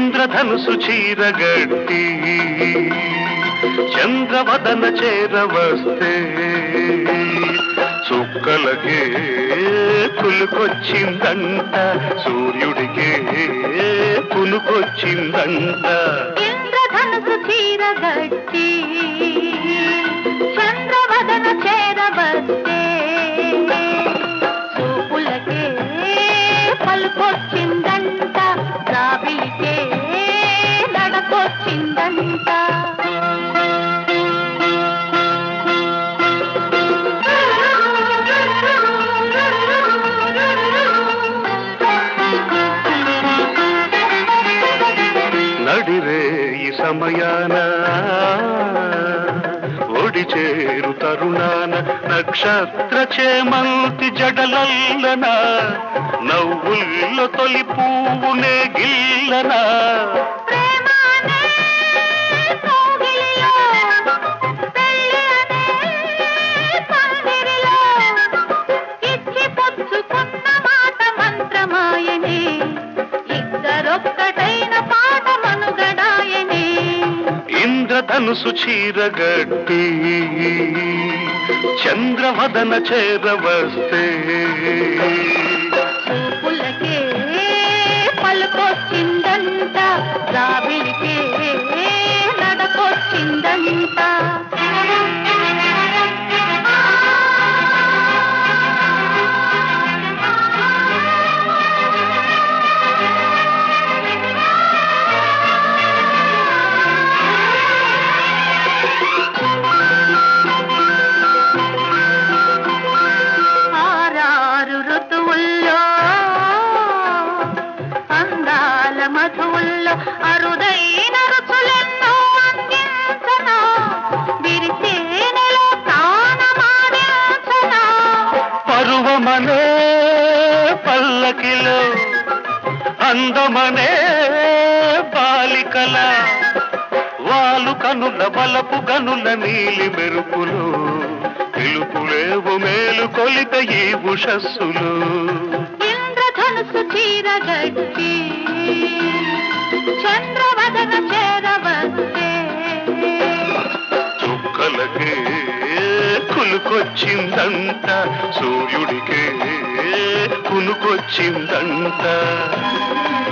ఇంద్రధనుసు చీరగట్టి చంద్రవదన చేరవస్తే చుక్కలకే కులుకొచ్చిందంట సూర్యుడికే కులుకొచ్చిందంట ఇంద్రధనుసు చీరగట్టి చంద్రవదన చేరవస్తే చూపులకే పలుకొచ్చిందంట రాబిలికే నడకొచ్చిందంట నడిరే ఈ సమయాన ఒడి చేరు తరుణాన నక్షత్ర చేమంతి జడలల్లన నవ్వుల్లో తొలి పువ్వునే గిల్లనా ప్రేమానే కౌగిలిలో, పెళ్ళి అనే పందిరిలో, ఇచ్చి పుచ్చుకున్న మాట మంత్రమాయనే, ఇద్దరొక్కటైన పాట మనుగడాయనే. ఇంద్రధనుసు చీరగట్టి చంద్రవదన చేరవస్తే చూపులకే పలుకొచ్చిందంట, రావిలికే నడకొచ్చిందంట ఆరారు ఋతువుల్లో అందాల మధువుల్లో అరుదైన రుచులెన్నో అందించనా విరిసేనెలో ప్రాణమాడించనా పరువమనే పల్లకిలో అందమనే బాలికల వాలు కనుల బలపు కనుల నీలి మెరుపులు పిలుపులేవు మేలు కొలిత ఈ ఉషస్సులు ఇంద్రధనుసు చీరగట్టి చంద్రవదన చేరవస్తే చుక్కలకే కులుకొచ్చిందంట సూర్యుడికే కునుకొచ్చిందంట